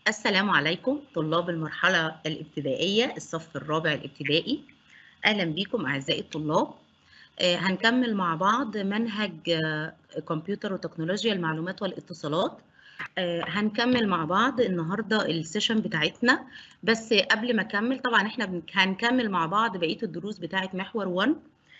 السلام عليكم طلاب المرحلة الابتدائية الصف الرابع الابتدائي أهلا بكم أعزائي الطلاب آه، هنكمل مع بعض منهج آه، كمبيوتر وتكنولوجيا المعلومات والاتصالات آه، هنكمل مع بعض النهارده السيشن بتاعتنا بس قبل ما اكمل طبعا احنا بن- هنكمل مع بعض بقيه الدروس بتاعه محور 1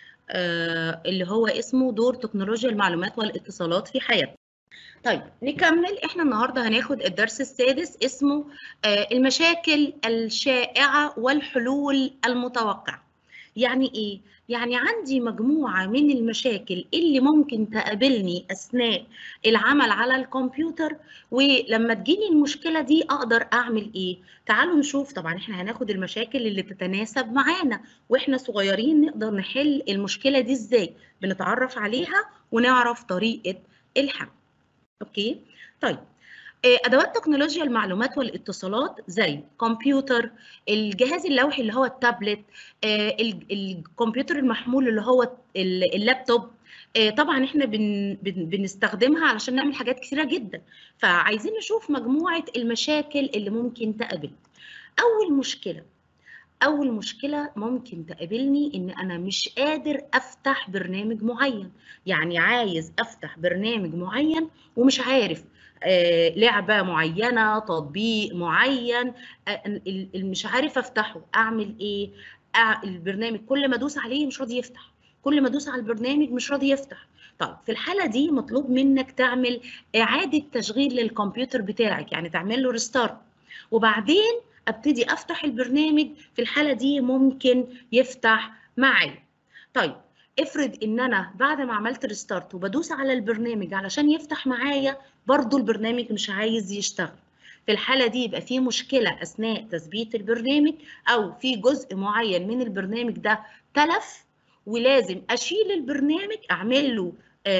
آه، اللي هو اسمه دور تكنولوجيا المعلومات والاتصالات في حياتنا طيب نكمل احنا النهارده هناخد الدرس السادس اسمه آه، المشاكل الشائعة والحلول المتوقعة يعني ايه يعني عندي مجموعة من المشاكل اللي ممكن تقابلني اثناء العمل على الكمبيوتر ولما تجيني المشكلة دي اقدر اعمل ايه تعالوا نشوف طبعا احنا هناخد المشاكل اللي تتناسب معانا واحنا صغيرين نقدر نحل المشكلة دي ازاي بنتعرف عليها ونعرف طريقة الحل اوكي طيب آه، ادوات تكنولوجيا المعلومات والاتصالات زي كمبيوتر الجهاز اللوحي اللي هو التابلت آه، ال- الكمبيوتر المحمول اللي هو ال- اللابتوب آه، طبعا احنا بن بن بنستخدمها علشان نعمل حاجات كثيره جدا فعايزين نشوف مجموعه المشاكل اللي ممكن تقابلنا اول مشكله اول مشكله ممكن تقابلني ان انا مش قادر افتح برنامج معين يعني عايز افتح برنامج معين ومش عارف آه، لعبه معينه تطبيق معين آه، ال- ال- مش عارف افتحه اعمل ايه أع- البرنامج كل ما ادوس عليه مش راضي يفتح كل ما ادوس على البرنامج مش راضي يفتح طيب في الحاله دي مطلوب منك تعمل اعاده تشغيل للكمبيوتر بتاعك يعني تعمل له ريستارت وبعدين ابتدي افتح البرنامج في الحاله دي ممكن يفتح معايا طيب افرض ان انا بعد ما عملت ريستارت وبدوس على البرنامج علشان يفتح معايا برضو البرنامج مش عايز يشتغل في الحاله دي يبقى في مشكله اثناء تثبيت البرنامج او في جزء معين من البرنامج ده تلف ولازم اشيل البرنامج اعمل له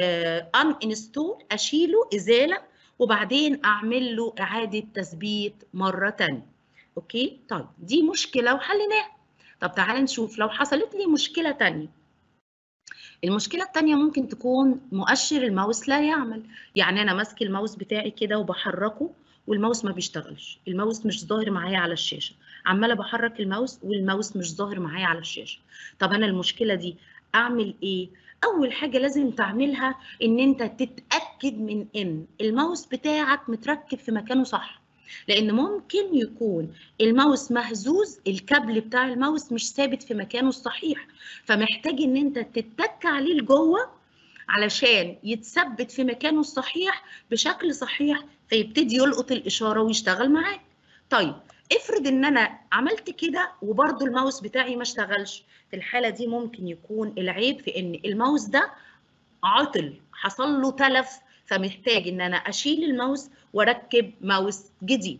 ان انستول اشيله ازاله وبعدين اعمل له اعاده تثبيت مره تانية اوكي طيب دي مشكله وحليناها طب تعالى نشوف لو حصلت لي مشكله تانية المشكله التانية ممكن تكون مؤشر الماوس لا يعمل يعني انا ماسك الماوس بتاعي كده وبحركه والماوس ما بيشتغلش الماوس مش ظاهر معايا على الشاشه عماله بحرك الماوس والماوس مش ظاهر معايا على الشاشه طب انا المشكله دي اعمل ايه اول حاجه لازم تعملها ان انت تتاكد من ان الماوس بتاعك متركب في مكانه صح لان ممكن يكون الماوس مهزوز الكابل بتاع الماوس مش ثابت في مكانه الصحيح فمحتاج ان انت تتك عليه لجوه علشان يتثبت في مكانه الصحيح بشكل صحيح فيبتدي يلقط الاشاره ويشتغل معاك طيب افرض ان انا عملت كده وبرضو الماوس بتاعي ما اشتغلش في الحاله دي ممكن يكون العيب في ان الماوس ده عطل حصل له تلف فمحتاج ان انا اشيل الماوس واركب ماوس جديد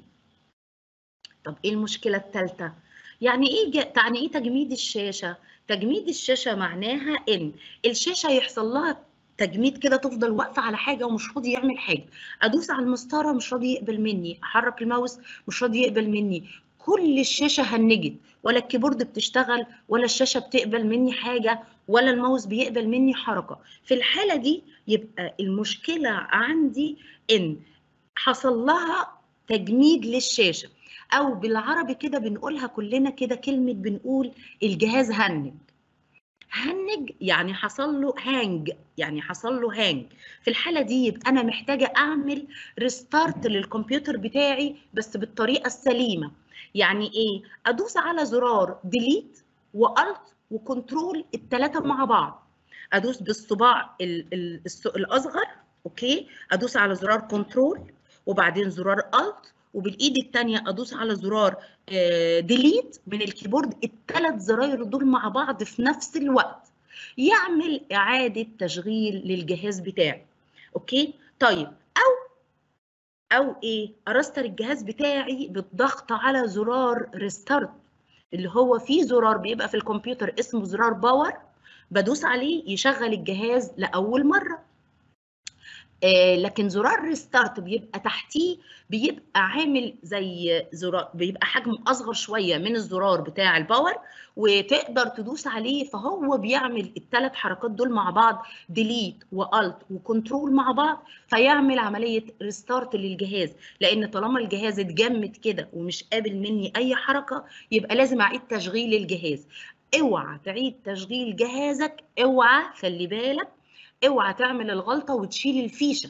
طب ايه المشكله الثالثه يعني ايه ج- يعني ايه تجميد الشاشه تجميد الشاشه معناها ان الشاشه يحصل لها تجميد كده تفضل واقفه على حاجه ومش راضي يعمل حاجه ادوس على المسطره مش راضي يقبل مني احرك الماوس مش راضي يقبل مني كل الشاشه هنجت ولا الكيبورد بتشتغل ولا الشاشه بتقبل مني حاجه ولا الماوس بيقبل مني حركه في الحاله دي يبقى المشكله عندي ان حصل لها تجميد للشاشه او بالعربي كده بنقولها كلنا كده كلمه بنقول الجهاز هنج هنج يعني حصل له هانج يعني حصل له هانج في الحاله دي يبقى انا محتاجه اعمل ريستارت للكمبيوتر بتاعي بس بالطريقه السليمه يعني ايه ادوس على زرار ديليت والت وكنترول الثلاثه مع بعض ادوس بالصباع ال- ال- الس- الاصغر اوكي ادوس على زرار كنترول وبعدين زرار الت وبالايد الثانيه ادوس على زرار ديليت من الكيبورد الثلاث زراير دول مع بعض في نفس الوقت يعمل اعاده تشغيل للجهاز بتاعي اوكي طيب او او ايه ارستر الجهاز بتاعي بالضغط على زرار ريستارت اللي هو فيه زرار بيبقى في الكمبيوتر اسمه زرار باور بدوس عليه يشغل الجهاز لاول مره آه لكن زرار ريستارت بيبقى تحتيه بيبقى عامل زي زرار بيبقى حجمه اصغر شويه من الزرار بتاع الباور وتقدر تدوس عليه فهو بيعمل الثلاث حركات دول مع بعض ديليت والت وكنترول مع بعض فيعمل عمليه ريستارت للجهاز لان طالما الجهاز اتجمد كده ومش قابل مني اي حركه يبقى لازم اعيد تشغيل الجهاز اوعى تعيد تشغيل جهازك اوعى خلي بالك اوعى تعمل الغلطه وتشيل الفيشه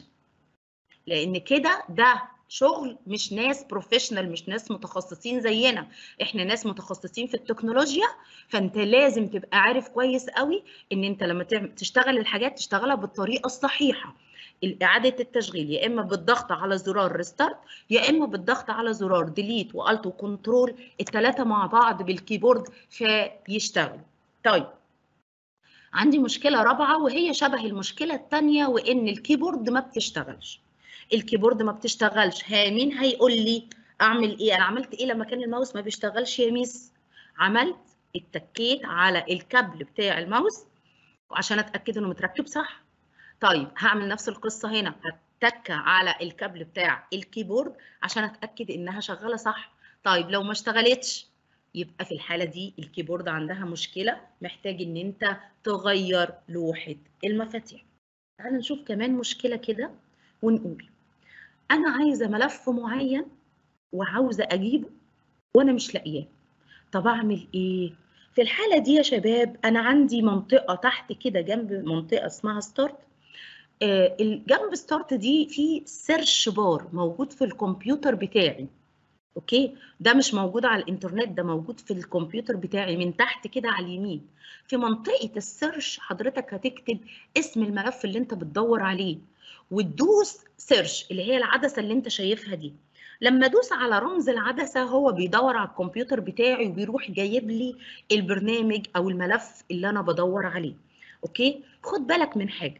لان كده ده شغل مش ناس بروفيشنال مش ناس متخصصين زينا احنا ناس متخصصين في التكنولوجيا فانت لازم تبقى عارف كويس قوي ان انت لما تشتغل الحاجات تشتغلها بالطريقه الصحيحه اعاده التشغيل يا اما بالضغط على زرار ريستارت يا اما بالضغط على زرار ديليت والت وكنترول الثلاثه مع بعض بالكيبورد فيشتغلوا طيب عندي مشكله رابعه وهي شبه المشكله الثانيه وان الكيبورد ما بتشتغلش الكيبورد ما بتشتغلش ها مين هيقول لي اعمل ايه انا عملت ايه لما كان الماوس ما بيشتغلش يا ميس عملت اتكيت على الكابل بتاع الماوس وعشان اتاكد انه متركب صح طيب هعمل نفس القصه هنا هتك على الكابل بتاع الكيبورد عشان اتاكد انها شغاله صح طيب لو ما اشتغلتش يبقى في الحاله دي الكيبورد عندها مشكله محتاج ان انت تغير لوحه المفاتيح تعال نشوف كمان مشكله كده ونقول انا عايزه ملف معين وعاوزه اجيبه وانا مش لاقياه طب اعمل ايه في الحاله دي يا شباب انا عندي منطقه تحت كده جنب منطقه اسمها ستارت آه الجنب ستارت دي في سيرش بار موجود في الكمبيوتر بتاعي اوكي ده مش موجود على الانترنت ده موجود في الكمبيوتر بتاعي من تحت كده على اليمين في منطقه السيرش حضرتك هتكتب اسم الملف اللي انت بتدور عليه وتدوس سيرش اللي هي العدسه اللي انت شايفها دي لما ادوس على رمز العدسه هو بيدور على الكمبيوتر بتاعي وبيروح جايب لي البرنامج او الملف اللي انا بدور عليه اوكي خد بالك من حاجه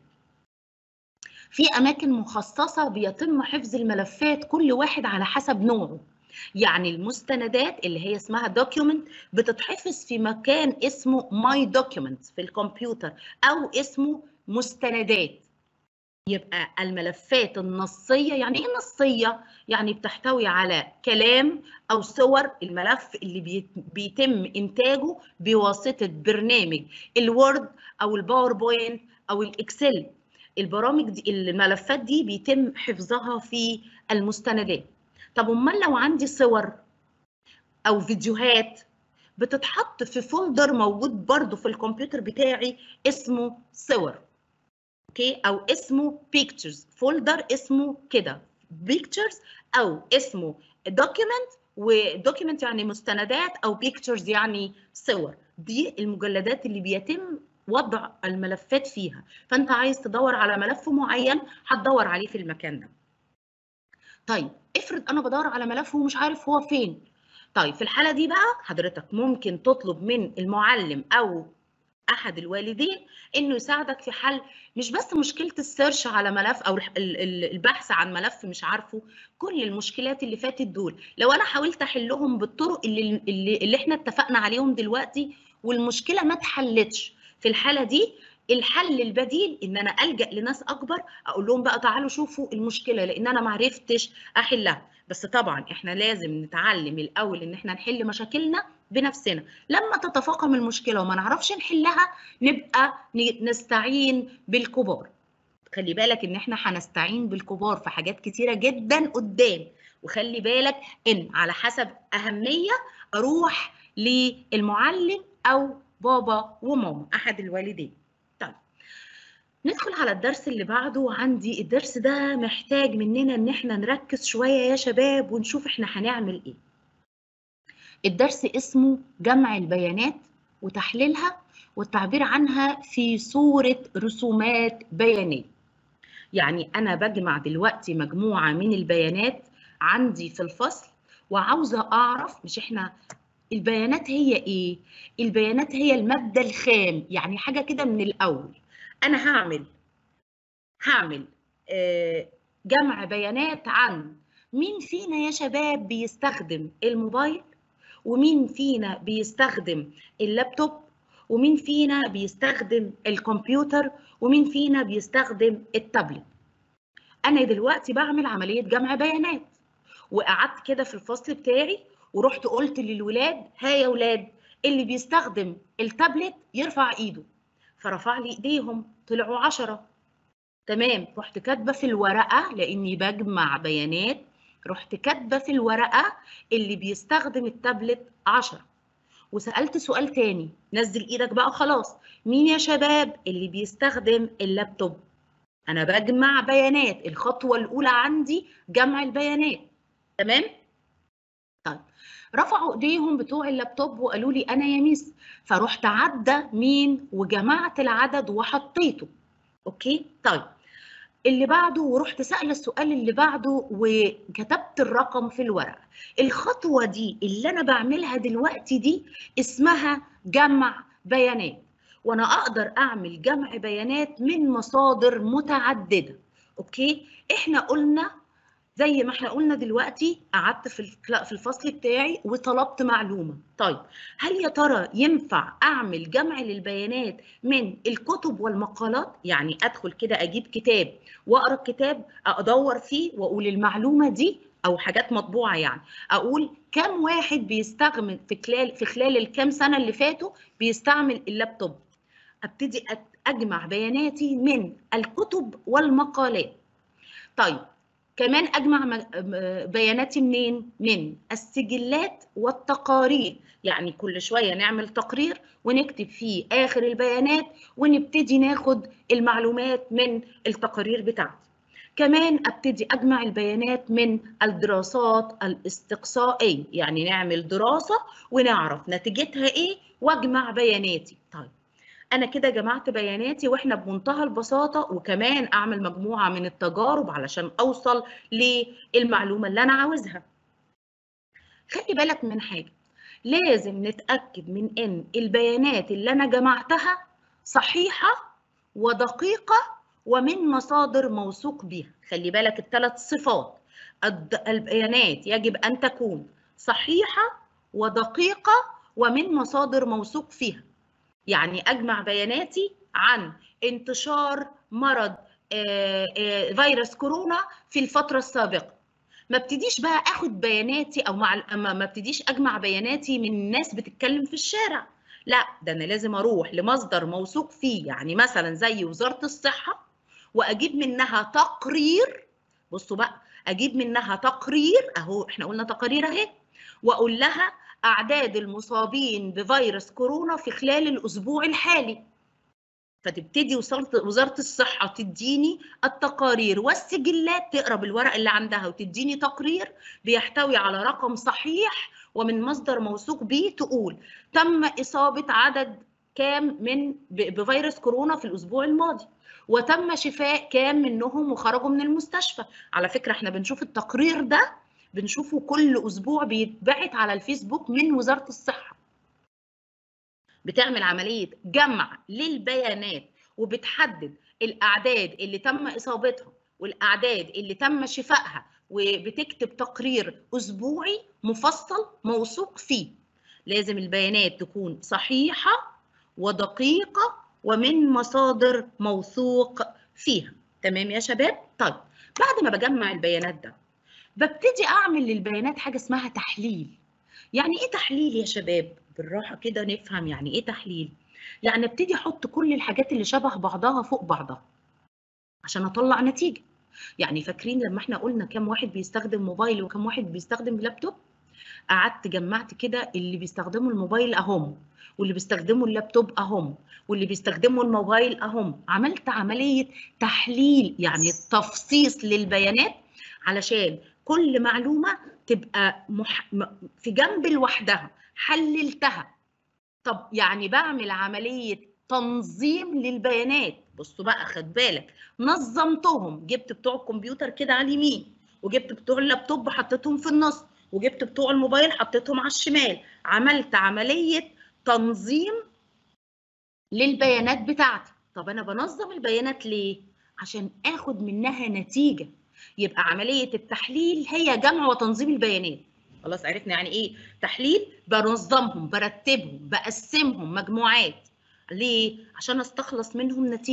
في اماكن مخصصه بيتم حفظ الملفات كل واحد على حسب نوعه يعني المستندات اللي هي اسمها دوكيومنت بتتحفظ في مكان اسمه ماي دوكيومنتس في الكمبيوتر او اسمه مستندات يبقى الملفات النصية يعني ايه نصية؟ يعني بتحتوي على كلام أو صور الملف اللي بيتم إنتاجه بواسطة برنامج الوورد أو الباوربوينت أو الإكسل البرامج دي الملفات دي بيتم حفظها في المستندات طب امال لو عندي صور او فيديوهات بتتحط في فولدر موجود برضو في الكمبيوتر بتاعي اسمه صور اوكي او اسمه pictures فولدر اسمه كده pictures او اسمه document ودوكيمنت يعني مستندات او pictures يعني صور دي المجلدات اللي بيتم وضع الملفات فيها فانت عايز تدور على ملف معين هتدور عليه في المكان ده طيب افرض انا بدور على ملف ومش عارف هو فين طيب في الحاله دي بقى حضرتك ممكن تطلب من المعلم او احد الوالدين انه يساعدك في حل مش بس مشكله السيرش على ملف او البحث عن ملف مش عارفه كل المشكلات اللي فاتت دول لو انا حاولت احلهم بالطرق اللي اللي, اللي احنا اتفقنا عليهم دلوقتي والمشكله ما اتحلتش في الحاله دي الحل البديل ان انا الجا لناس اكبر اقول لهم بقى تعالوا شوفوا المشكله لان انا ما عرفتش احلها بس طبعا احنا لازم نتعلم الاول ان احنا نحل مشاكلنا بنفسنا لما تتفاقم المشكله وما نعرفش نحلها نبقى نستعين بالكبار خلي بالك ان احنا هنستعين بالكبار في حاجات كتيره جدا قدام وخلي بالك ان على حسب اهميه اروح للمعلم او بابا وماما احد الوالدين طيب ندخل على الدرس اللي بعده عندي الدرس ده محتاج مننا ان احنا نركز شويه يا شباب ونشوف احنا هنعمل ايه الدرس اسمه جمع البيانات وتحليلها والتعبير عنها في صورة رسومات بيانية يعني أنا بجمع دلوقتي مجموعة من البيانات عندي في الفصل وعاوزة أعرف مش إحنا البيانات هي إيه؟ البيانات هي المادة الخام يعني حاجة كده من الأول أنا هعمل هعمل آه جمع بيانات عن مين فينا يا شباب بيستخدم الموبايل ومين فينا بيستخدم اللابتوب ومين فينا بيستخدم الكمبيوتر ومين فينا بيستخدم التابلت انا دلوقتي بعمل عمليه جمع بيانات وقعدت كده في الفصل بتاعي ورحت قلت للولاد ها يا ولاد اللي بيستخدم التابلت يرفع ايده فرفع لي ايديهم طلعوا عشرة تمام رحت كاتبه في الورقه لاني بجمع بيانات رحت كاتبه في الورقه اللي بيستخدم التابلت 10 وسالت سؤال تاني نزل ايدك بقى خلاص مين يا شباب اللي بيستخدم اللابتوب انا بجمع بيانات الخطوه الاولى عندي جمع البيانات تمام طيب رفعوا ايديهم بتوع اللابتوب وقالوا لي انا يا ميس فرحت عدى مين وجمعت العدد وحطيته اوكي طيب اللي بعده ورحت سأل السؤال اللي بعده وكتبت الرقم في الورقة الخطوة دي اللي أنا بعملها دلوقتي دي اسمها جمع بيانات وأنا أقدر أعمل جمع بيانات من مصادر متعددة أوكي إحنا قلنا زي ما احنا قلنا دلوقتي قعدت في في الفصل بتاعي وطلبت معلومه طيب هل يا ترى ينفع اعمل جمع للبيانات من الكتب والمقالات يعني ادخل كده اجيب كتاب واقرا الكتاب ادور فيه واقول المعلومه دي او حاجات مطبوعه يعني اقول كم واحد بيستخدم في خلال في خلال الكام سنه اللي فاتوا بيستعمل اللابتوب ابتدي اجمع بياناتي من الكتب والمقالات طيب كمان اجمع بياناتي منين من السجلات والتقارير يعني كل شويه نعمل تقرير ونكتب فيه اخر البيانات ونبتدي ناخد المعلومات من التقارير بتاعتي كمان ابتدي اجمع البيانات من الدراسات الاستقصائيه يعني نعمل دراسه ونعرف نتيجتها ايه واجمع بياناتي طيب انا كده جمعت بياناتي واحنا بمنتهى البساطه وكمان اعمل مجموعه من التجارب علشان اوصل للمعلومه اللي انا عاوزها خلي بالك من حاجه لازم نتاكد من ان البيانات اللي انا جمعتها صحيحه ودقيقه ومن مصادر موثوق بها خلي بالك الثلاث صفات البيانات يجب ان تكون صحيحه ودقيقه ومن مصادر موثوق فيها يعني اجمع بياناتي عن انتشار مرض فيروس كورونا في الفتره السابقه ما ابتديش بقى اخد بياناتي او مع ما ابتديش اجمع بياناتي من ناس بتتكلم في الشارع لا ده انا لازم اروح لمصدر موثوق فيه يعني مثلا زي وزاره الصحه واجيب منها تقرير بصوا بقى اجيب منها تقرير اهو احنا قلنا تقارير اهي واقول لها أعداد المصابين بفيروس كورونا في خلال الأسبوع الحالي فتبتدي وزارة الصحة تديني التقارير والسجلات تقرا بالورق اللي عندها وتديني تقرير بيحتوي على رقم صحيح ومن مصدر موثوق به تقول تم إصابة عدد كام من بفيروس كورونا في الأسبوع الماضي وتم شفاء كام منهم وخرجوا من المستشفى على فكرة احنا بنشوف التقرير ده بنشوفه كل اسبوع بيتبعت على الفيسبوك من وزاره الصحه بتعمل عمليه جمع للبيانات وبتحدد الاعداد اللي تم اصابتها والاعداد اللي تم شفائها وبتكتب تقرير اسبوعي مفصل موثوق فيه لازم البيانات تكون صحيحه ودقيقه ومن مصادر موثوق فيها تمام يا شباب طيب بعد ما بجمع البيانات ده ببتدي اعمل للبيانات حاجه اسمها تحليل يعني ايه تحليل يا شباب بالراحه كده نفهم يعني ايه تحليل يعني ابتدي احط كل الحاجات اللي شبه بعضها فوق بعضها عشان اطلع نتيجه يعني فاكرين لما احنا قلنا كم واحد بيستخدم موبايل وكم واحد بيستخدم لابتوب قعدت جمعت كده اللي بيستخدموا الموبايل اهم واللي بيستخدموا اللابتوب اهم واللي بيستخدموا الموبايل اهم عملت عمليه تحليل يعني تفصيص للبيانات علشان كل معلومه تبقى مح... في جنب لوحدها حللتها طب يعني بعمل عمليه تنظيم للبيانات بصوا بقى خد بالك نظمتهم جبت بتوع الكمبيوتر كده على اليمين وجبت بتوع اللابتوب حطيتهم في النص وجبت بتوع الموبايل حطيتهم على الشمال عملت عمليه تنظيم للبيانات بتاعتي طب انا بنظم البيانات ليه عشان اخد منها نتيجه يبقى عمليه التحليل هي جمع وتنظيم البيانات خلاص عرفنا يعني ايه تحليل بنظمهم برتبهم بقسمهم مجموعات ليه عشان استخلص منهم نتيجه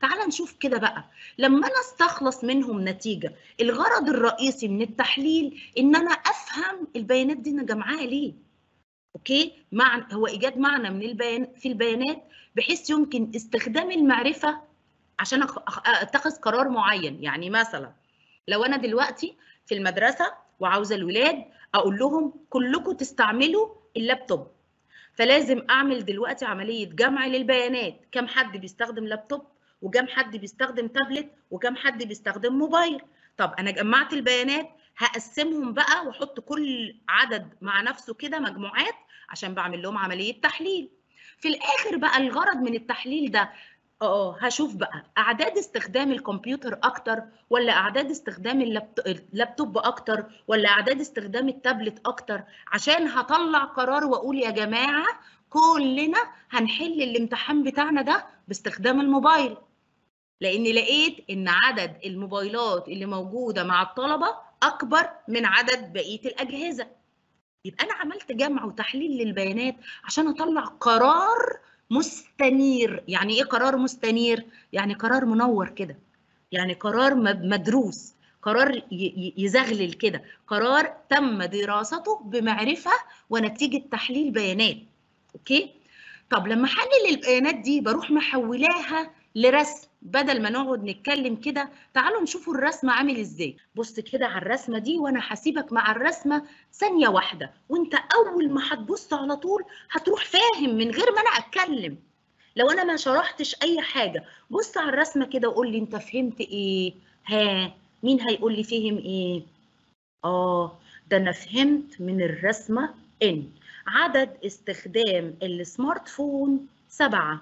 تعال نشوف كده بقى لما انا استخلص منهم نتيجه الغرض الرئيسي من التحليل ان انا افهم البيانات دي انا جمعاها ليه اوكي مع هو ايجاد معنى من البيان في البيانات بحيث يمكن استخدام المعرفه عشان اتخذ قرار معين يعني مثلا لو انا دلوقتي في المدرسه وعاوزه الولاد اقول لهم كلكم تستعملوا اللابتوب فلازم اعمل دلوقتي عمليه جمع للبيانات كم حد بيستخدم لابتوب وكم حد بيستخدم تابلت وكم حد بيستخدم موبايل طب انا جمعت البيانات هقسمهم بقى واحط كل عدد مع نفسه كده مجموعات عشان بعمل لهم عمليه تحليل في الاخر بقى الغرض من التحليل ده اه هشوف بقى اعداد استخدام الكمبيوتر اكتر ولا اعداد استخدام اللابتوب اكتر ولا اعداد استخدام التابلت اكتر عشان هطلع قرار واقول يا جماعه كلنا هنحل الامتحان بتاعنا ده باستخدام الموبايل لاني لقيت ان عدد الموبايلات اللي موجوده مع الطلبه اكبر من عدد بقيه الاجهزه يبقى انا عملت جمع وتحليل للبيانات عشان اطلع قرار مستنير يعني ايه قرار مستنير يعني قرار منور كده يعني قرار مدروس قرار يزغلل كده قرار تم دراسته بمعرفه ونتيجه تحليل بيانات اوكي طب لما احلل البيانات دي بروح محولاها لرسم بدل ما نقعد نتكلم كده تعالوا نشوفوا الرسمة عامل ازاي بص كده على الرسمة دي وانا هسيبك مع الرسمة ثانية واحدة وانت اول ما هتبص على طول هتروح فاهم من غير ما انا اتكلم لو انا ما شرحتش اي حاجة بص على الرسمة كده وقول لي انت فهمت ايه ها مين هيقول لي فهم ايه اه ده انا فهمت من الرسمة ان عدد استخدام السمارت فون سبعة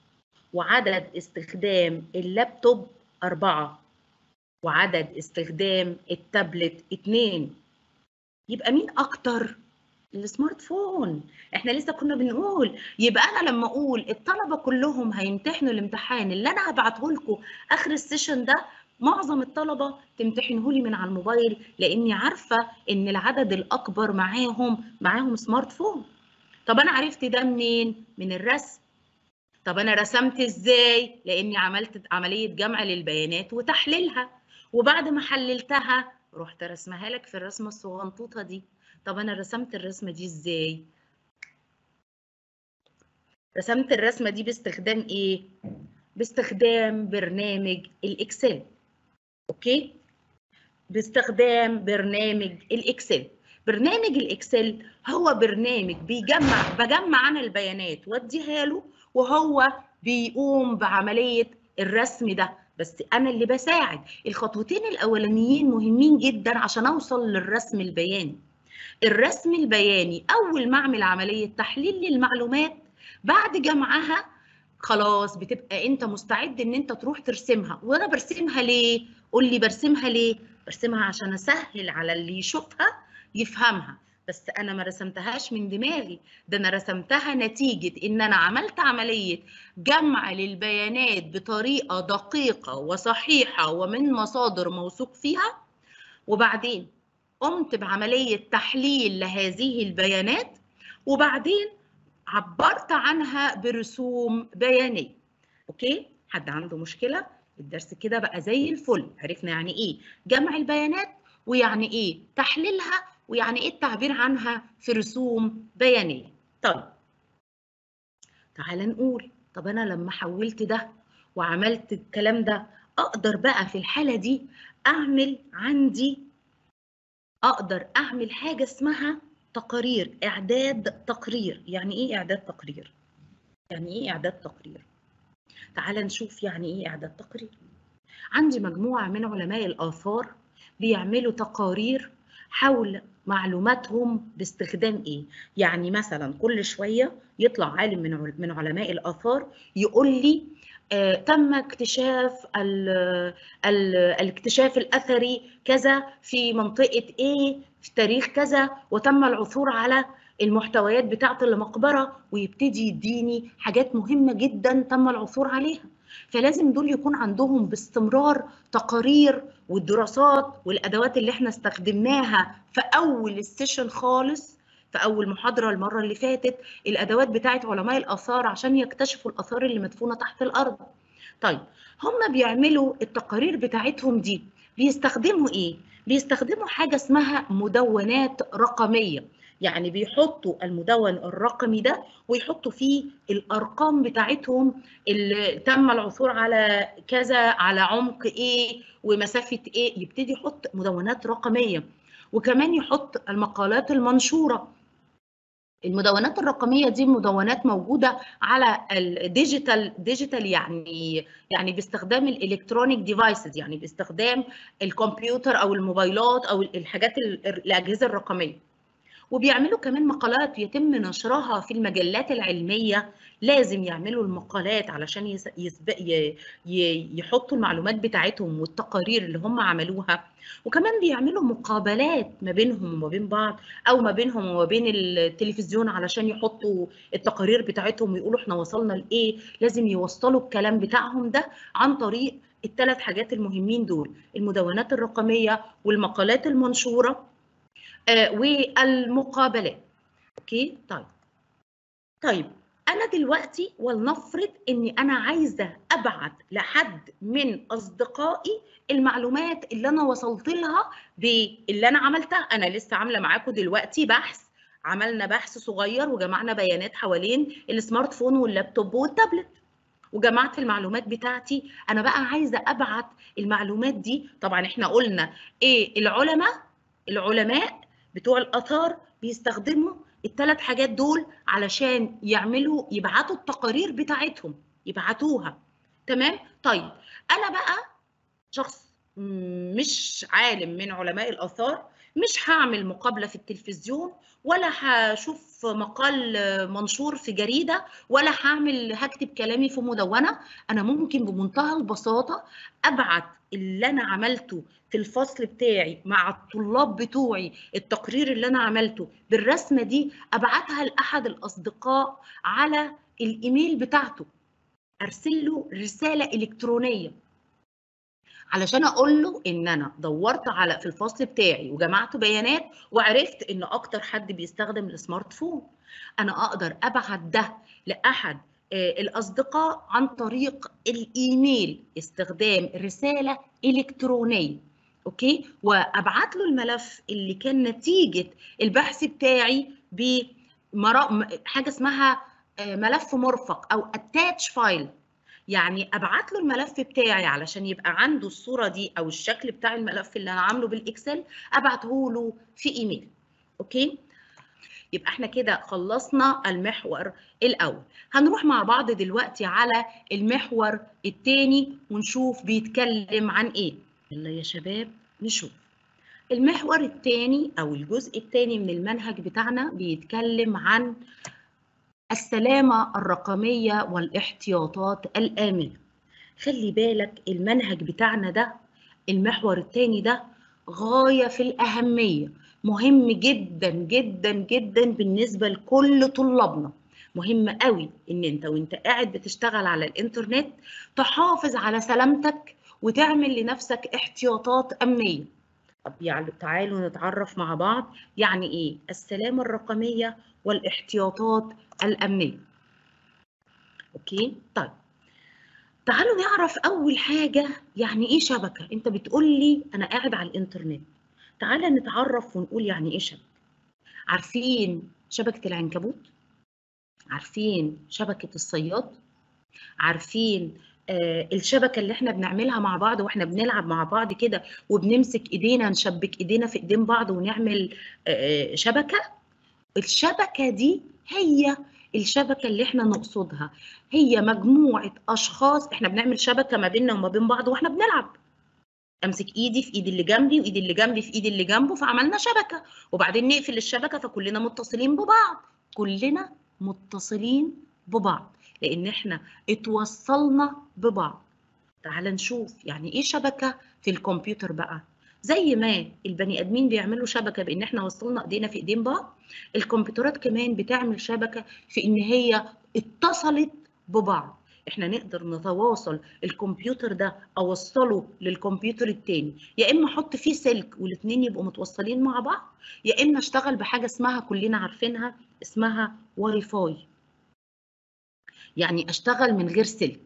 وعدد استخدام اللابتوب أربعة وعدد استخدام التابلت اتنين يبقى مين أكتر؟ السمارت فون احنا لسه كنا بنقول يبقى انا لما اقول الطلبه كلهم هيمتحنوا الامتحان اللي انا هبعته لكم اخر السيشن ده معظم الطلبه تمتحنه لي من على الموبايل لاني عارفه ان العدد الاكبر معاهم معاهم سمارت فون طب انا عرفت ده منين من الرسم طب انا رسمت ازاي لاني عملت عمليه جمع للبيانات وتحليلها وبعد ما حللتها رحت رسمها لك في الرسمه الصغنطوطه دي طب انا رسمت الرسمه دي ازاي رسمت الرسمه دي باستخدام ايه باستخدام برنامج الاكسل اوكي باستخدام برنامج الاكسل برنامج الاكسل هو برنامج بيجمع بجمع انا البيانات واديها له وهو بيقوم بعمليه الرسم ده بس انا اللي بساعد الخطوتين الاولانيين مهمين جدا عشان اوصل للرسم البياني الرسم البياني اول ما اعمل عمليه تحليل للمعلومات بعد جمعها خلاص بتبقى انت مستعد ان انت تروح ترسمها وانا برسمها ليه قول لي برسمها ليه برسمها عشان اسهل على اللي يشوفها يفهمها بس انا ما رسمتهاش من دماغي ده انا رسمتها نتيجه ان انا عملت عمليه جمع للبيانات بطريقه دقيقه وصحيحه ومن مصادر موثوق فيها وبعدين قمت بعمليه تحليل لهذه البيانات وبعدين عبرت عنها برسوم بيانيه اوكي حد عنده مشكله الدرس كده بقى زي الفل عرفنا يعني ايه جمع البيانات ويعني ايه تحليلها ويعني ايه التعبير عنها في رسوم بيانيه طيب تعال نقول طب انا لما حولت ده وعملت الكلام ده اقدر بقى في الحاله دي اعمل عندي اقدر اعمل حاجه اسمها تقارير اعداد تقرير يعني ايه اعداد تقرير يعني ايه اعداد تقرير تعال نشوف يعني ايه اعداد تقرير عندي مجموعه من علماء الاثار بيعملوا تقارير حول معلوماتهم باستخدام ايه يعني مثلا كل شويه يطلع عالم من من علماء الاثار يقول لي آه تم اكتشاف ال ال الاكتشاف الاثري كذا في منطقه ايه في تاريخ كذا وتم العثور على المحتويات بتاعه المقبره ويبتدي يديني حاجات مهمه جدا تم العثور عليها فلازم دول يكون عندهم باستمرار تقارير والدراسات والادوات اللي احنا استخدمناها في اول السيشن خالص في اول محاضره المره اللي فاتت الادوات بتاعه علماء الاثار عشان يكتشفوا الاثار اللي مدفونه تحت الارض طيب هم بيعملوا التقارير بتاعتهم دي بيستخدموا ايه بيستخدموا حاجه اسمها مدونات رقميه يعني بيحطوا المدون الرقمي ده ويحطوا فيه الارقام بتاعتهم اللي تم العثور على كذا على عمق ايه ومسافه ايه يبتدي يحط مدونات رقميه وكمان يحط المقالات المنشوره المدونات الرقميه دي مدونات موجوده على الديجيتال ديجيتال يعني يعني باستخدام الالكترونيك ديفايسز يعني باستخدام الكمبيوتر او الموبايلات او الحاجات الاجهزه الرقميه وبيعملوا كمان مقالات يتم نشرها في المجلات العلمية لازم يعملوا المقالات علشان يسبق يحطوا المعلومات بتاعتهم والتقارير اللي هم عملوها وكمان بيعملوا مقابلات ما بينهم وما بين بعض او ما بينهم وما بين التلفزيون علشان يحطوا التقارير بتاعتهم ويقولوا احنا وصلنا لايه لازم يوصلوا الكلام بتاعهم ده عن طريق الثلاث حاجات المهمين دول المدونات الرقميه والمقالات المنشوره والمقابلات اوكي طيب طيب انا دلوقتي ولنفرض اني انا عايزه ابعت لحد من اصدقائي المعلومات اللي انا وصلت لها باللي انا عملتها انا لسه عامله معاكم دلوقتي بحث عملنا بحث صغير وجمعنا بيانات حوالين السمارت فون واللابتوب والتابلت وجمعت المعلومات بتاعتي انا بقى عايزه ابعت المعلومات دي طبعا احنا قلنا ايه العلماء العلماء بتوع الاثار بيستخدموا الثلاث حاجات دول علشان يعملوا يبعتوا التقارير بتاعتهم يبعتوها تمام طيب انا بقى شخص مش عالم من علماء الاثار مش هعمل مقابله في التلفزيون ولا هشوف مقال منشور في جريده ولا هعمل هكتب كلامي في مدونه انا ممكن بمنتهى البساطه ابعت اللي انا عملته في الفصل بتاعي مع الطلاب بتوعي التقرير اللي انا عملته بالرسمه دي ابعتها لاحد الاصدقاء على الايميل بتاعته ارسل له رساله الكترونيه علشان اقول له ان انا دورت على في الفصل بتاعي وجمعت بيانات وعرفت ان اكتر حد بيستخدم السمارت فون انا اقدر ابعت ده لاحد الاصدقاء عن طريق الايميل استخدام رساله الكترونيه اوكي وابعت له الملف اللي كان نتيجه البحث بتاعي ب حاجه اسمها ملف مرفق او اتاتش فايل يعني ابعت له الملف بتاعي علشان يبقى عنده الصوره دي او الشكل بتاع الملف اللي انا عامله بالاكسل ابعته له في ايميل اوكي يبقى احنا كده خلصنا المحور الاول هنروح مع بعض دلوقتي على المحور الثاني ونشوف بيتكلم عن ايه يلا يا شباب نشوف المحور الثاني او الجزء الثاني من المنهج بتاعنا بيتكلم عن السلامة الرقمية والاحتياطات الآمنة خلي بالك المنهج بتاعنا ده المحور الثاني ده غاية في الأهمية مهم جدا جدا جدا بالنسبة لكل طلابنا مهم قوي ان انت وانت قاعد بتشتغل على الانترنت تحافظ على سلامتك وتعمل لنفسك احتياطات امنيه طب يعني تعالوا نتعرف مع بعض يعني ايه السلامه الرقميه والاحتياطات الامنيه اوكي طيب تعالوا نعرف اول حاجه يعني ايه شبكه انت بتقول لي انا قاعد على الانترنت تعالى نتعرف ونقول يعني ايه شبكه عارفين شبكه العنكبوت عارفين شبكه الصياد عارفين آه الشبكه اللي احنا بنعملها مع بعض واحنا بنلعب مع بعض كده وبنمسك ايدينا نشبك ايدينا في ايدين بعض ونعمل آه شبكه الشبكه دي هي الشبكه اللي احنا نقصدها هي مجموعه اشخاص احنا بنعمل شبكه ما بيننا وما بين بعض واحنا بنلعب امسك ايدي في ايد اللي جنبي وايد اللي جنبي في ايد اللي جنبه فعملنا شبكه وبعدين نقفل الشبكه فكلنا متصلين ببعض كلنا متصلين ببعض لان احنا اتوصلنا ببعض تعال نشوف يعني ايه شبكه في الكمبيوتر بقى زي ما البني ادمين بيعملوا شبكه بان احنا وصلنا ايدينا في ايدين بعض الكمبيوترات كمان بتعمل شبكه في ان هي اتصلت ببعض احنا نقدر نتواصل الكمبيوتر ده اوصله للكمبيوتر التاني يا اما احط فيه سلك والاثنين يبقوا متوصلين مع بعض يا اما اشتغل بحاجه اسمها كلنا عارفينها اسمها واي فاي يعني اشتغل من غير سلك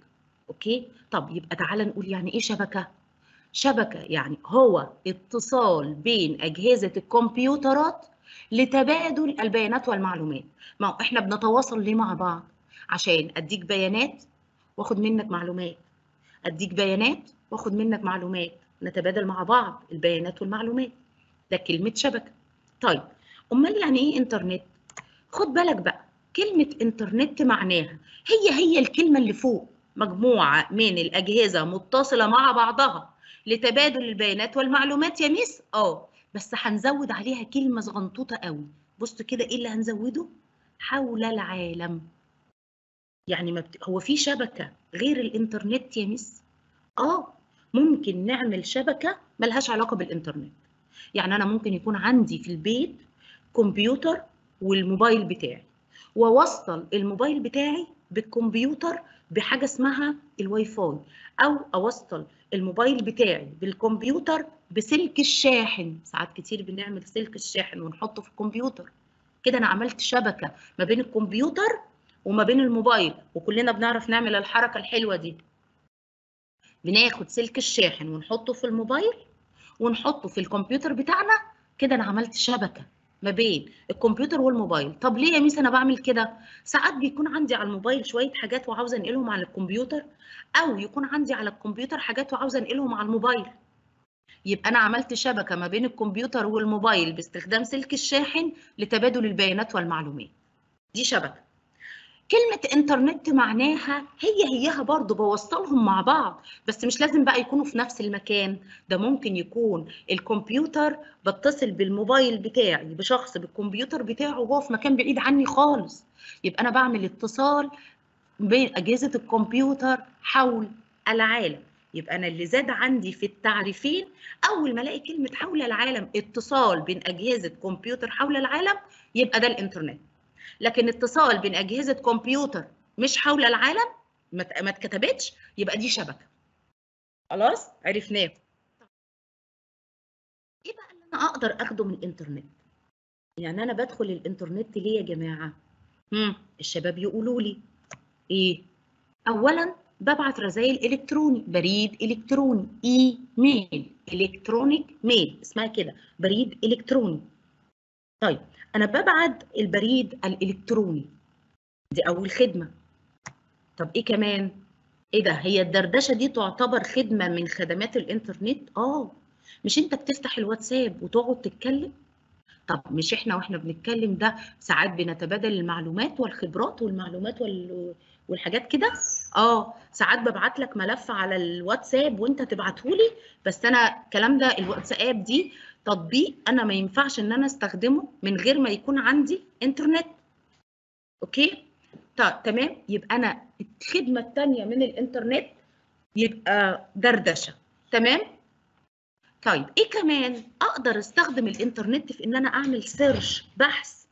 اوكي طب يبقى تعالى نقول يعني ايه شبكه شبكه يعني هو اتصال بين اجهزه الكمبيوترات لتبادل البيانات والمعلومات ما هو احنا بنتواصل ليه مع بعض عشان اديك بيانات واخد منك معلومات اديك بيانات واخد منك معلومات نتبادل مع بعض البيانات والمعلومات ده كلمه شبكه طيب امال يعني ايه انترنت خد بالك بقى كلمه انترنت معناها هي هي الكلمه اللي فوق مجموعه من الاجهزه متصله مع بعضها لتبادل البيانات والمعلومات يا ميس اه بس هنزود عليها كلمه صغنطوطه قوي بصوا كده ايه اللي هنزوده حول العالم يعني ما بت... هو في شبكه غير الانترنت يا ميس اه ممكن نعمل شبكه ملهاش علاقه بالانترنت يعني انا ممكن يكون عندي في البيت كمبيوتر والموبايل بتاعي واوصل الموبايل بتاعي بالكمبيوتر بحاجه اسمها الواي فاي او اوصل الموبايل بتاعي بالكمبيوتر بسلك الشاحن ساعات كتير بنعمل سلك الشاحن ونحطه في الكمبيوتر كده انا عملت شبكه ما بين الكمبيوتر وما بين الموبايل وكلنا بنعرف نعمل الحركه الحلوه دي بناخد سلك الشاحن ونحطه في الموبايل ونحطه في الكمبيوتر بتاعنا كده انا عملت شبكه ما بين الكمبيوتر والموبايل طب ليه يا ميس انا بعمل كده ساعات بيكون عندي على الموبايل شويه حاجات وعاوزه انقلهم على الكمبيوتر او يكون عندي على الكمبيوتر حاجات وعاوزه انقلهم على الموبايل يبقى انا عملت شبكه ما بين الكمبيوتر والموبايل باستخدام سلك الشاحن لتبادل البيانات والمعلومات دي شبكه كلمة انترنت معناها هي هيها برضو بوصلهم مع بعض بس مش لازم بقى يكونوا في نفس المكان ده ممكن يكون الكمبيوتر بتصل بالموبايل بتاعي بشخص بالكمبيوتر بتاعه وهو في مكان بعيد عني خالص يبقى انا بعمل اتصال بين اجهزة الكمبيوتر حول العالم يبقى انا اللي زاد عندي في التعريفين اول ما الاقي كلمة حول العالم اتصال بين اجهزة كمبيوتر حول العالم يبقى ده الانترنت لكن اتصال بين اجهزه كمبيوتر مش حول العالم ما اتكتبتش يبقى دي شبكه خلاص عرفناه ايه بقى اللي انا اقدر اخده من الانترنت يعني انا بدخل الانترنت ليه يا جماعه امم الشباب يقولوا لي ايه اولا ببعت رسائل الكتروني بريد الكتروني اي ميل الكترونيك ميل اسمها كده بريد الكتروني طيب انا ببعت البريد الالكتروني دي اول خدمه طب ايه كمان ايه ده هي الدردشه دي تعتبر خدمه من خدمات الانترنت اه مش انت بتفتح الواتساب وتقعد تتكلم طب مش احنا واحنا بنتكلم ده ساعات بنتبادل المعلومات والخبرات والمعلومات وال... والحاجات كده اه ساعات ببعت لك ملف على الواتساب وانت تبعته لي بس انا الكلام ده الواتساب دي تطبيق انا ما ينفعش ان انا استخدمه من غير ما يكون عندي انترنت اوكي طيب تمام يبقى انا الخدمه الثانيه من الانترنت يبقى دردشه تمام طيب ايه كمان اقدر استخدم الانترنت في ان انا اعمل سيرش بحث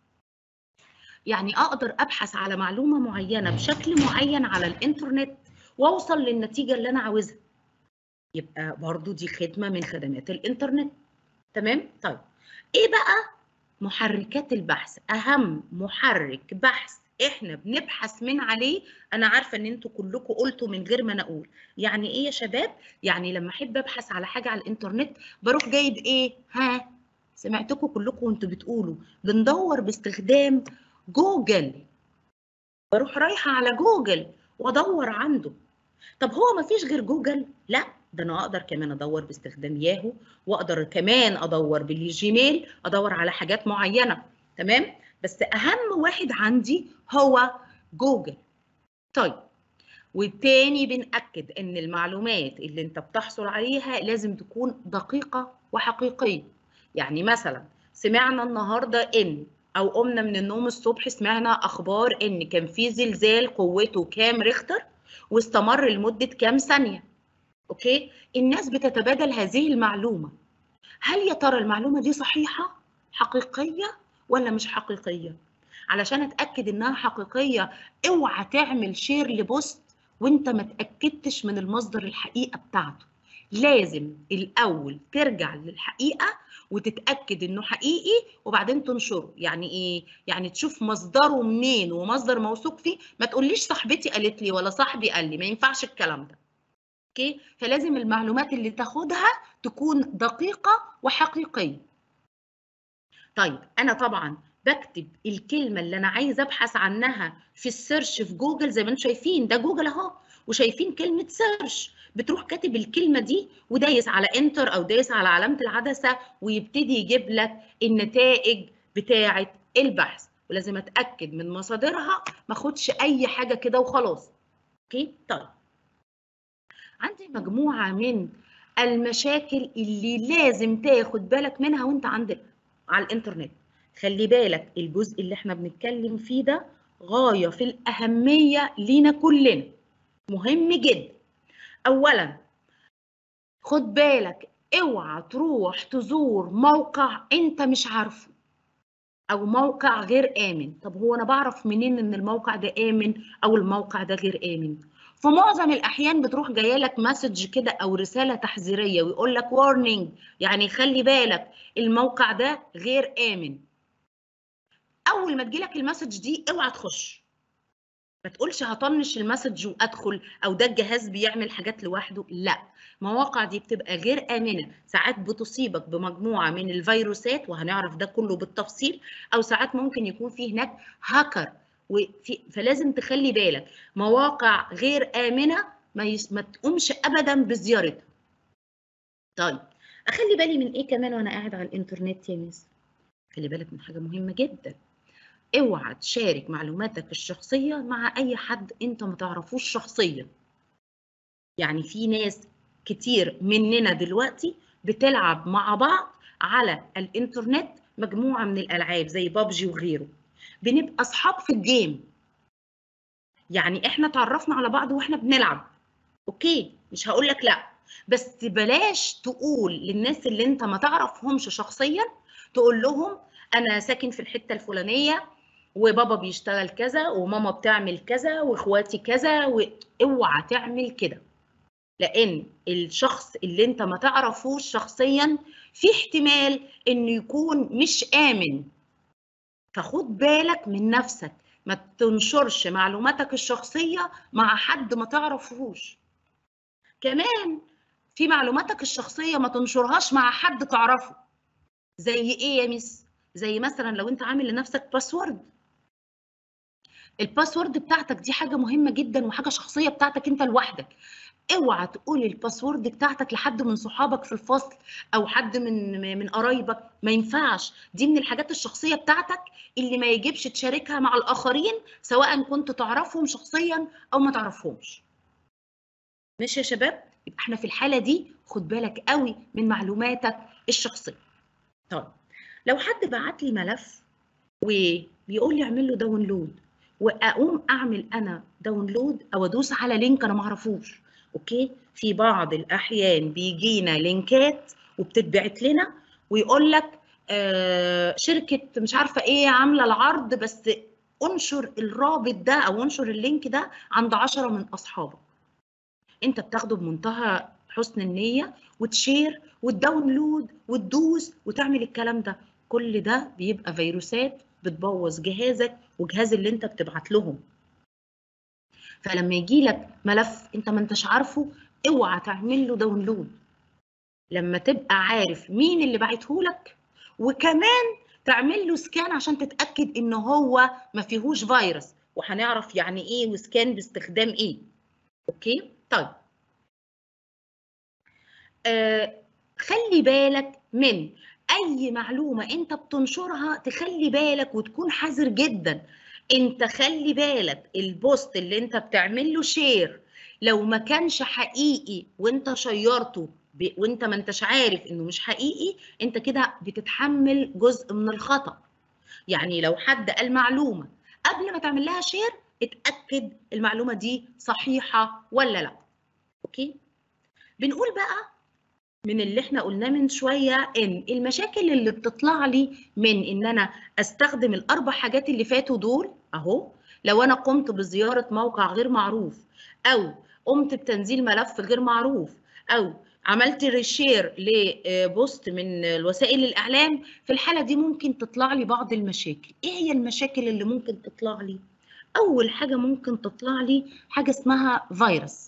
يعني اقدر ابحث على معلومه معينه بشكل معين على الانترنت واوصل للنتيجه اللي انا عاوزها يبقى برضو دي خدمه من خدمات الانترنت تمام طيب ايه بقى محركات البحث اهم محرك بحث احنا بنبحث من عليه انا عارفه ان انتوا كلكم قلتوا من غير ما انا اقول يعني ايه يا شباب يعني لما احب ابحث على حاجه على الانترنت بروح جايب ايه ها سمعتكم كلكم وانتوا بتقولوا بندور باستخدام جوجل بروح رايحه على جوجل وادور عنده طب هو ما فيش غير جوجل لا ده انا اقدر كمان ادور باستخدام ياهو واقدر كمان ادور بالجيميل ادور على حاجات معينه تمام بس اهم واحد عندي هو جوجل طيب والتاني بنأكد ان المعلومات اللي انت بتحصل عليها لازم تكون دقيقه وحقيقيه يعني مثلا سمعنا النهارده ان او قمنا من النوم الصبح سمعنا اخبار ان كان في زلزال قوته كام ريختر واستمر لمده كام ثانيه اوكي الناس بتتبادل هذه المعلومه هل يا ترى المعلومه دي صحيحه حقيقيه ولا مش حقيقيه علشان اتاكد انها حقيقيه اوعى تعمل شير لبوست وانت ما اتاكدتش من المصدر الحقيقه بتاعته لازم الاول ترجع للحقيقه وتتاكد انه حقيقي وبعدين تنشره يعني ايه يعني تشوف مصدره منين ومصدر موثوق فيه ما تقوليش صاحبتي قالت لي ولا صاحبي قال لي ما ينفعش الكلام ده اوكي فلازم المعلومات اللي تاخدها تكون دقيقه وحقيقيه طيب انا طبعا بكتب الكلمه اللي انا عايزه ابحث عنها في السيرش في جوجل زي ما انتم شايفين ده جوجل اهو وشايفين كلمه سيرش بتروح كاتب الكلمه دي ودايس على انتر او دايس على علامه العدسه ويبتدي يجيب لك النتائج بتاعه البحث ولازم اتاكد من مصادرها ما اخدش اي حاجه كده وخلاص اوكي طيب عندي مجموعه من المشاكل اللي لازم تاخد بالك منها وانت عندك على الانترنت خلي بالك الجزء اللي احنا بنتكلم فيه ده غايه في الاهميه لينا كلنا مهم جدا اولا خد بالك اوعى تروح تزور موقع انت مش عارفه او موقع غير امن طب هو انا بعرف منين ان الموقع ده امن او الموقع ده غير امن في معظم الاحيان بتروح جايه لك مسج كده او رساله تحذيريه ويقول لك وارنينج يعني خلي بالك الموقع ده غير امن اول ما تجيلك المسج دي اوعى تخش ما تقولش هطنش المسج وادخل او ده الجهاز بيعمل حاجات لوحده لا المواقع دي بتبقى غير امنه ساعات بتصيبك بمجموعه من الفيروسات وهنعرف ده كله بالتفصيل او ساعات ممكن يكون في هناك هاكر وفي فلازم تخلي بالك مواقع غير امنه ما, يس... ما تقومش ابدا بزيارتها طيب اخلي بالي من ايه كمان وانا قاعد على الانترنت يا ميس خلي بالك من حاجه مهمه جدا اوعى تشارك معلوماتك الشخصيه مع اي حد انت ما تعرفوش شخصيا يعني في ناس كتير مننا دلوقتي بتلعب مع بعض على الانترنت مجموعه من الالعاب زي بابجي وغيره بنبقى اصحاب في الجيم يعني احنا تعرفنا على بعض واحنا بنلعب اوكي مش هقول لك لا بس بلاش تقول للناس اللي انت ما تعرفهمش شخصيا تقول لهم انا ساكن في الحته الفلانيه وبابا بيشتغل كذا وماما بتعمل كذا واخواتي كذا واوعى تعمل كده لان الشخص اللي انت ما تعرفوش شخصيا في احتمال انه يكون مش امن فخد بالك من نفسك ما تنشرش معلوماتك الشخصيه مع حد ما تعرفوش كمان في معلوماتك الشخصيه ما تنشرهاش مع حد تعرفه زي ايه يا ميس زي مثلا لو انت عامل لنفسك باسورد الباسورد بتاعتك دي حاجه مهمه جدا وحاجه شخصيه بتاعتك انت لوحدك اوعى تقول الباسورد بتاعتك لحد من صحابك في الفصل او حد من من قرايبك ما ينفعش دي من الحاجات الشخصيه بتاعتك اللي ما يجبش تشاركها مع الاخرين سواء كنت تعرفهم شخصيا او ما تعرفهمش ماشي يا شباب يبقى احنا في الحاله دي خد بالك قوي من معلوماتك الشخصيه طيب لو حد بعت لي ملف وبيقول لي اعمل له داونلود واقوم اعمل انا داونلود او ادوس على لينك انا ما اعرفوش اوكي في بعض الاحيان بيجينا لينكات وبتتبعت لنا ويقول لك آه شركه مش عارفه ايه عامله العرض بس انشر الرابط ده او انشر اللينك ده عند عشرة من اصحابك انت بتاخده بمنتهى حسن النيه وتشير وتداونلود وتدوس وتعمل الكلام ده كل ده بيبقى فيروسات بتبوظ جهازك وجهاز اللي انت بتبعت لهم فلما يجي لك ملف انت ما انتش عارفه اوعى تعمل له داونلود لما تبقى عارف مين اللي بعته لك وكمان تعمل له سكان عشان تتاكد ان هو ما فيهوش فيروس وهنعرف يعني ايه وسكان باستخدام ايه اوكي طيب آه خلي بالك من اي معلومه انت بتنشرها تخلي بالك وتكون حذر جدا انت خلي بالك البوست اللي انت بتعمل له شير لو ما كانش حقيقي وانت شيرته ب... وانت ما انتش عارف انه مش حقيقي انت كده بتتحمل جزء من الخطا يعني لو حد قال معلومه قبل ما تعمل لها شير اتاكد المعلومه دي صحيحه ولا لا اوكي بنقول بقى من اللي احنا قلناه من شويه ان المشاكل اللي بتطلع لي من ان انا استخدم الاربع حاجات اللي فاتوا دول اهو لو انا قمت بزياره موقع غير معروف او قمت بتنزيل ملف غير معروف او عملت ريشير لبوست من الوسائل الاعلام في الحاله دي ممكن تطلع لي بعض المشاكل ايه هي المشاكل اللي ممكن تطلع لي اول حاجه ممكن تطلع لي حاجه اسمها فيروس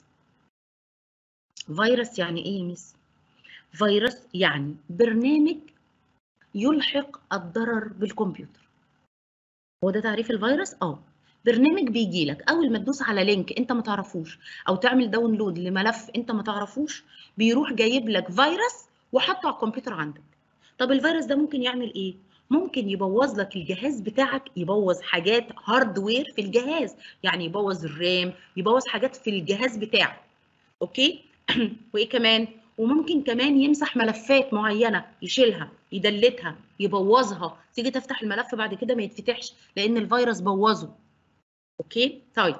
فيروس يعني ايه يا ميس فيروس يعني برنامج يلحق الضرر بالكمبيوتر هو ده تعريف الفيروس اه برنامج بيجي لك اول ما تدوس على لينك انت ما تعرفوش او تعمل داونلود لملف انت ما تعرفوش بيروح جايب لك فيروس وحطه على الكمبيوتر عندك طب الفيروس ده ممكن يعمل ايه ممكن يبوظ لك الجهاز بتاعك يبوظ حاجات هاردوير في الجهاز يعني يبوظ الرام يبوظ حاجات في الجهاز بتاعك اوكي وايه كمان وممكن كمان يمسح ملفات معينه يشيلها يدلتها يبوظها تيجي تفتح الملف بعد كده ما يتفتحش لان الفيروس بوظه اوكي طيب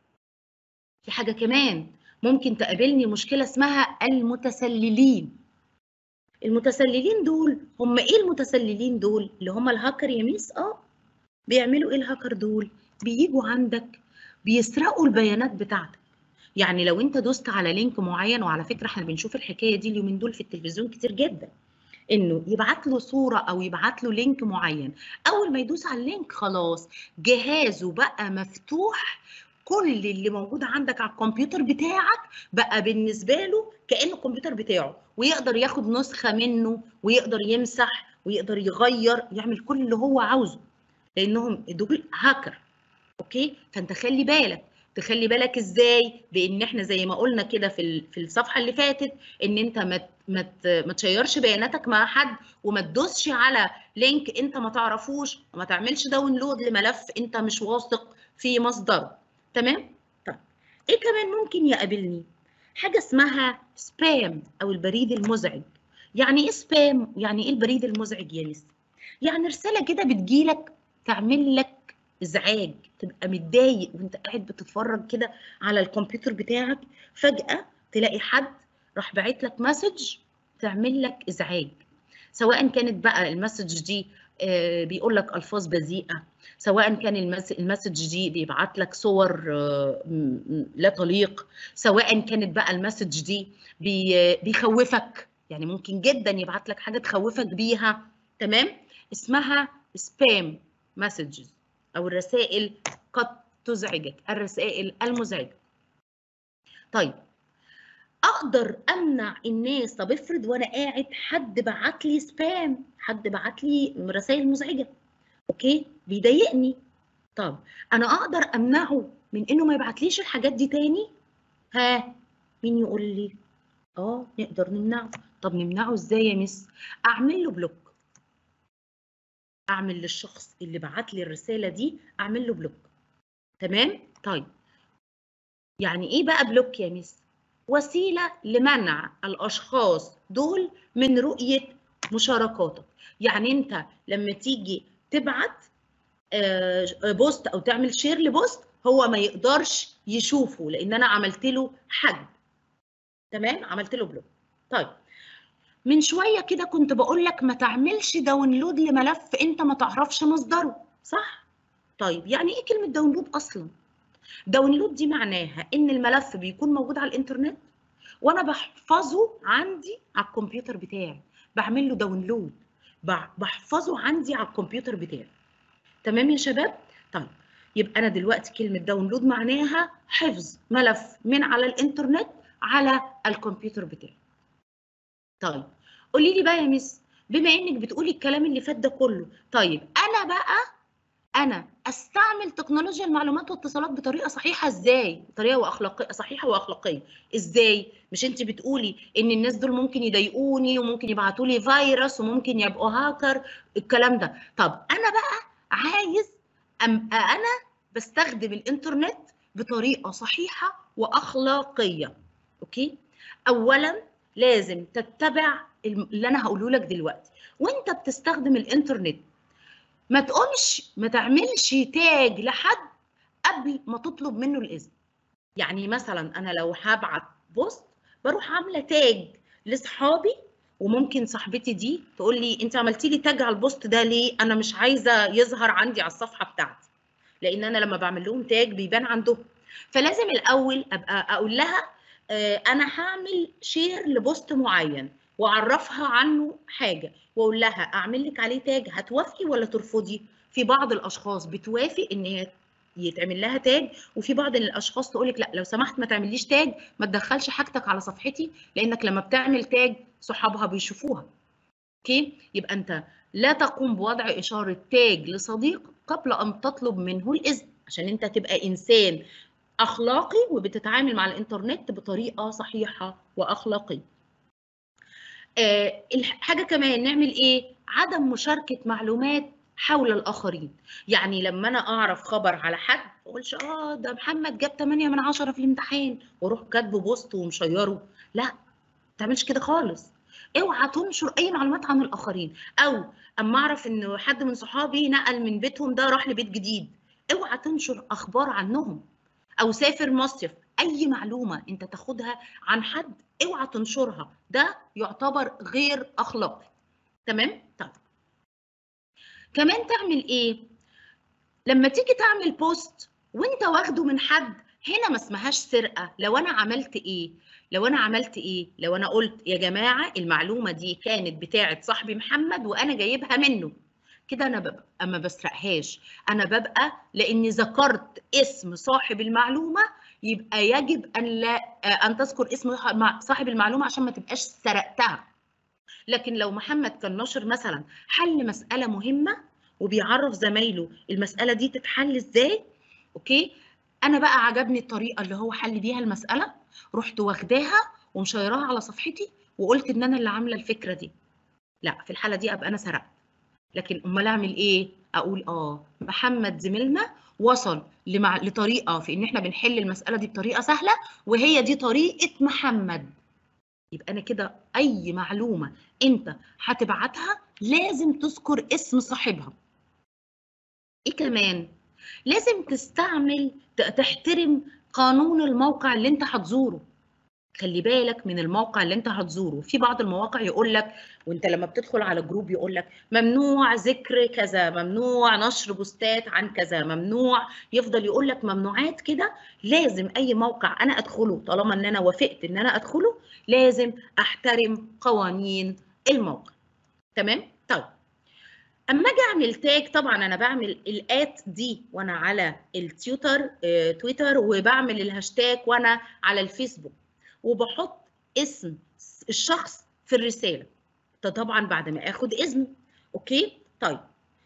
في حاجه كمان ممكن تقابلني مشكله اسمها المتسللين المتسللين دول هم ايه المتسللين دول اللي هم الهاكر يا ميس اه بيعملوا ايه الهاكر دول بيجوا عندك بيسرقوا البيانات بتاعتك يعني لو انت دوست على لينك معين وعلى فكره احنا بنشوف الحكايه دي اليومين دول في التلفزيون كتير جدا انه يبعت له صوره او يبعت له لينك معين اول ما يدوس على اللينك خلاص جهازه بقى مفتوح كل اللي موجود عندك على الكمبيوتر بتاعك بقى بالنسبه له كانه الكمبيوتر بتاعه ويقدر ياخد نسخه منه ويقدر يمسح ويقدر يغير يعمل كل اللي هو عاوزه لانهم دول هاكر اوكي فانت خلي بالك تخلي بالك ازاي بان احنا زي ما قلنا كده في في الصفحه اللي فاتت ان انت ما ما ما تشيرش بياناتك مع حد وما تدوسش على لينك انت ما تعرفوش وما تعملش داونلود لملف انت مش واثق في مصدره تمام طيب ايه كمان ممكن يقابلني حاجه اسمها سبام او البريد المزعج يعني ايه سبام يعني ايه البريد المزعج يا مس يعني رساله كده بتجيلك تعمل لك ازعاج تبقى متضايق وانت قاعد بتتفرج كده على الكمبيوتر بتاعك فجاه تلاقي حد راح باعت لك مسج تعمل لك ازعاج سواء كانت بقى المسج دي بيقول لك الفاظ بذيئه سواء كان المسج دي بيبعت لك صور لا تليق سواء كانت بقى المسج دي بيخوفك يعني ممكن جدا يبعت لك حاجه تخوفك بيها تمام اسمها سبام مسجز او الرسائل قد تزعجك الرسائل المزعجه طيب اقدر امنع الناس طب افرض وانا قاعد حد بعت لي سبام حد بعت لي رسائل مزعجه اوكي بيضايقني طب انا اقدر امنعه من انه ما يبعتليش الحاجات دي تاني ها مين يقول لي اه نقدر نمنعه طب نمنعه ازاي يا مس اعمل له بلوك اعمل للشخص اللي بعت لي الرساله دي اعمل له بلوك تمام طيب يعني ايه بقى بلوك يا مس وسيله لمنع الاشخاص دول من رؤيه مشاركاتك يعني انت لما تيجي تبعت بوست او تعمل شير لبوست هو ما يقدرش يشوفه لان انا عملت له حد تمام عملت له بلوك طيب من شويه كده كنت بقول لك ما تعملش داونلود لملف انت ما تعرفش مصدره صح طيب يعني ايه كلمه داونلود اصلا داونلود دي معناها ان الملف بيكون موجود على الانترنت وانا بحفظه عندي على الكمبيوتر بتاعي بعمل له داونلود بحفظه عندي على الكمبيوتر بتاعي تمام يا شباب طيب يبقى انا دلوقتي كلمه داونلود معناها حفظ ملف من على الانترنت على الكمبيوتر بتاعي طيب قولي لي بقى يا مس بما انك بتقولي الكلام اللي فات ده كله طيب انا بقى انا استعمل تكنولوجيا المعلومات والاتصالات بطريقه صحيحه ازاي بطريقه واخلاقيه صحيحه واخلاقيه ازاي مش انت بتقولي ان الناس دول ممكن يضايقوني وممكن يبعتوا لي فيروس وممكن يبقوا هاكر الكلام ده طب انا بقى عايز أبقى انا بستخدم الانترنت بطريقه صحيحه واخلاقيه اوكي اولا لازم تتبع اللي انا هقوله لك دلوقتي وانت بتستخدم الانترنت ما تقومش ما تعملش تاج لحد قبل ما تطلب منه الاذن يعني مثلا انا لو هبعت بوست بروح عامله تاج لاصحابي وممكن صاحبتي دي تقول لي انت عملتي لي تاج على البوست ده ليه انا مش عايزه يظهر عندي على الصفحه بتاعتي لان انا لما بعمل لهم تاج بيبان عندهم فلازم الاول ابقى اقول لها انا هعمل شير لبوست معين واعرفها عنه حاجه واقول لها اعمل لك عليه تاج هتوافقي ولا ترفضي في بعض الاشخاص بتوافق ان هي يتعمل لها تاج وفي بعض الاشخاص تقول لك لا لو سمحت ما تعمليش تاج ما تدخلش حاجتك على صفحتي لانك لما بتعمل تاج صحابها بيشوفوها اوكي يبقى انت لا تقوم بوضع اشاره تاج لصديق قبل ان تطلب منه الاذن عشان انت تبقى انسان اخلاقي وبتتعامل مع الانترنت بطريقه صحيحه واخلاقيه آه الحاجه كمان نعمل ايه عدم مشاركه معلومات حول الاخرين يعني لما انا اعرف خبر على حد ما اقولش اه ده محمد جاب 8 من 10 في الامتحان واروح كاتبه بوست ومشيره لا ما تعملش كده خالص اوعى تنشر اي معلومات عن الاخرين او اما اعرف ان حد من صحابي نقل من بيتهم ده راح لبيت جديد اوعى تنشر اخبار عنهم او سافر مصيف اي معلومه انت تاخدها عن حد اوعى تنشرها ده يعتبر غير اخلاقي تمام طيب كمان تعمل ايه لما تيجي تعمل بوست وانت واخده من حد هنا ما اسمهاش سرقه لو انا عملت ايه لو انا عملت ايه لو انا قلت يا جماعه المعلومه دي كانت بتاعه صاحبي محمد وانا جايبها منه كده انا ببقى ما بسرقهاش انا ببقى لاني ذكرت اسم صاحب المعلومه يبقى يجب ان لا ان تذكر اسم صاحب المعلومه عشان ما تبقاش سرقتها لكن لو محمد كان نشر مثلا حل مساله مهمه وبيعرف زمايله المساله دي تتحل ازاي اوكي انا بقى عجبني الطريقه اللي هو حل بيها المساله رحت واخداها ومشيراها على صفحتي وقلت ان انا اللي عامله الفكره دي لا في الحاله دي ابقى انا سرقت لكن امال اعمل ايه اقول اه محمد زميلنا وصل لمع... لطريقه في ان احنا بنحل المساله دي بطريقه سهله وهي دي طريقه محمد يبقى انا كده اي معلومه انت هتبعتها لازم تذكر اسم صاحبها ايه كمان لازم تستعمل تحترم قانون الموقع اللي انت هتزوره خلي بالك من الموقع اللي انت هتزوره في بعض المواقع يقول لك وانت لما بتدخل على جروب يقول لك ممنوع ذكر كذا ممنوع نشر بوستات عن كذا ممنوع يفضل يقول لك ممنوعات كده لازم اي موقع انا ادخله طالما ان انا وافقت ان انا ادخله لازم احترم قوانين الموقع تمام طيب اما اجي اعمل تاج طبعا انا بعمل الات دي وانا على التويتر اه تويتر وبعمل الهاشتاج وانا على الفيسبوك وبحط اسم الشخص في الرساله ده طبعا بعد ما اخد اذنه اوكي طيب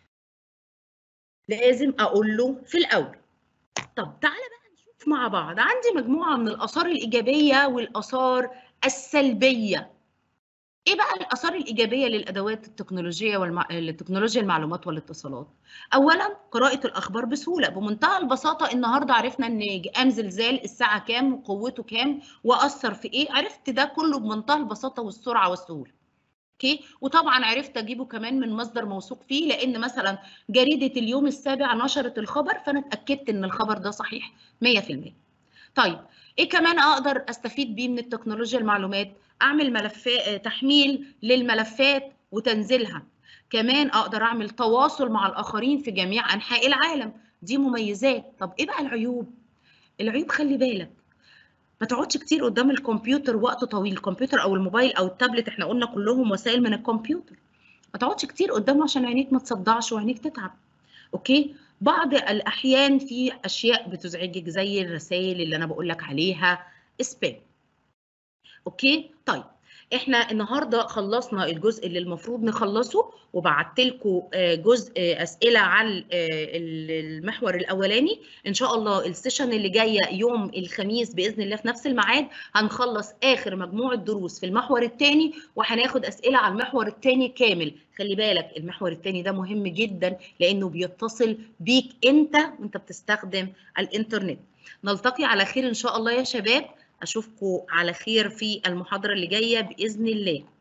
لازم اقول له في الاول طب تعالى بقى نشوف مع بعض عندي مجموعه من الاثار الايجابيه والاثار السلبيه ايه بقى الاثار الايجابيه للادوات التكنولوجيه والمع... لتكنولوجيا المعلومات والاتصالات اولا قراءه الاخبار بسهوله بمنتهى البساطه النهارده عرفنا ان قام زلزال الساعه كام وقوته كام واثر في ايه عرفت ده كله بمنتهى البساطه والسرعه والسهوله اوكي وطبعا عرفت اجيبه كمان من مصدر موثوق فيه لان مثلا جريده اليوم السابع نشرت الخبر فانا اتاكدت ان الخبر ده صحيح 100% طيب ايه كمان اقدر استفيد بيه من التكنولوجيا المعلومات اعمل ملفات تحميل للملفات وتنزيلها كمان اقدر اعمل تواصل مع الاخرين في جميع انحاء العالم دي مميزات طب ايه بقى العيوب العيوب خلي بالك ما تقعدش كتير قدام الكمبيوتر وقت طويل الكمبيوتر او الموبايل او التابلت احنا قلنا كلهم وسائل من الكمبيوتر ما تقعدش كتير قدامه عشان عينيك ما تصدعش وعينيك تتعب اوكي بعض الاحيان في اشياء بتزعجك زي الرسائل اللي انا بقول لك عليها سبام اوكي طيب احنا النهارده خلصنا الجزء اللي المفروض نخلصه وبعت لكم جزء اسئله عن المحور الاولاني ان شاء الله السيشن اللي جايه يوم الخميس باذن الله في نفس الميعاد هنخلص اخر مجموعه دروس في المحور الثاني وهناخد اسئله على المحور الثاني كامل خلي بالك المحور الثاني ده مهم جدا لانه بيتصل بيك انت وانت بتستخدم الانترنت نلتقي على خير ان شاء الله يا شباب اشوفكم على خير في المحاضره اللي جايه باذن الله